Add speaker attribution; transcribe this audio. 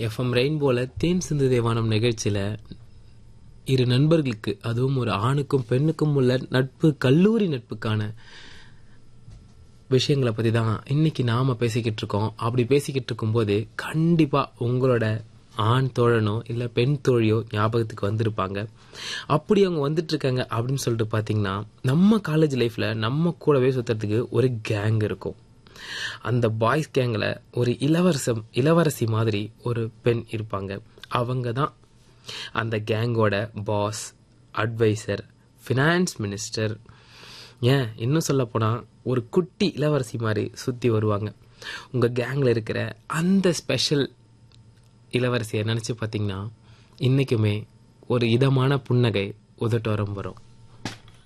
Speaker 1: FM ரெயின்போல தேன் சிந்து தேவானம் நிகழ்ச்சியில இரு நண்பர்களுக்கு அதுவும் ஒரு ஆணுக்கும் பெண்ணுக்கும் உள்ள நட்பு கல்லூரி நட்புக்கான விஷயங்களை பத்தி தான் இன்னைக்கு நாம பேசிக்கிட்டு இருக்கோம் அப்படி பேசிக்கிட்டு இருக்கும்போது கண்டிப்பா உங்களோட ஆண் தோழனோ இல்ல பெண் தோழியோ ஞாபகத்துக்கு வந்திருப்பாங்க அப்படி அவங்க வந்துட்டு இருக்காங்க அப்படின்னு சொல்லிட்டு பாத்தீங்கன்னா நம்ம காலேஜ் லைஃப்ல நம்ம கூடவே சுத்துறதுக்கு ஒரு கேங் இருக்கும் அந்த பாய்ஸ் கேங்கில் ஒரு இளவரசம் இளவரசி மாதிரி ஒரு பெண் இருப்பாங்க அவங்க தான் அந்த கேங்கோட பாஸ் அட்வைசர் ஃபினான்ஸ் மினிஸ்டர் ஏன் இன்னும் சொல்ல போனால் ஒரு குட்டி இளவரசி மாதிரி சுற்றி வருவாங்க உங்கள் கேங்கில் இருக்கிற அந்த ஸ்பெஷல் இளவரசியை நினச்சி பார்த்தீங்கன்னா இன்றைக்குமே ஒரு இதமான புன்னகை உதட்டோரம் வரும்